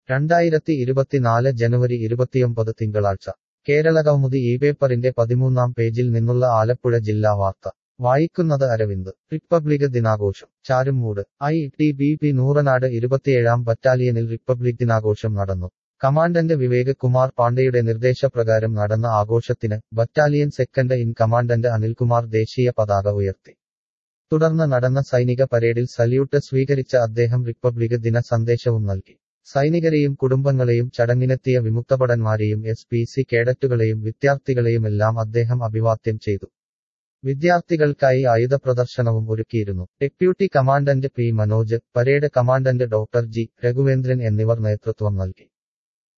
രണ്ടായിരത്തി ഇരുപത്തിനാല് ജനുവരി ഇരുപത്തിയൊമ്പത് തിങ്കളാഴ്ച കേരളകൗമുദി ഈ പേപ്പറിന്റെ പതിമൂന്നാം പേജിൽ നിന്നുള്ള ആലപ്പുഴ ജില്ലാ വാർത്ത വായിക്കുന്നത് അരവിന്ദ് റിപ്പബ്ലിക് ദിനാഘോഷം Charummood I T B P Nooranad ഇരുപത്തിയേഴാം ബറ്റാലിയനിൽ റിപ്പബ്ലിക് ദിനാഘോഷം നടന്നു കമാൻഡന്റ് വിവേക് കുമാർ പാണ്ഡെയുടെ നിർദ്ദേശപ്രകാരം നടന്ന ആഘോഷത്തിന് battalion second in commandant Anilkumar ദേശീയ പതാക ഉയർത്തി തുടർന്ന് നടന്ന സൈനിക പരേഡിൽ സല്യൂട്ട് സ്വീകരിച്ച അദ്ദേഹം റിപ്പബ്ലിക് ദിന സന്ദേശവും നൽകി സൈനികരെയും കുടുംബങ്ങളെയും ചടങ്ങിനെത്തിയ വിമുക്തഭടന്മാരെയും എസ് പി സി കേഡറ്റുകളെയും വിദ്യാർത്ഥികളെയുമെല്ലാം അദ്ദേഹം അഭിവാദ്യം ചെയ്തു വിദ്യാർത്ഥികൾക്കായി ആയുധ പ്രദർശനവും ഒരുക്കിയിരുന്നു deputy commandant P Manoj parade commandant doctor G Raghuvendran എന്നിവർ നേതൃത്വം നൽകി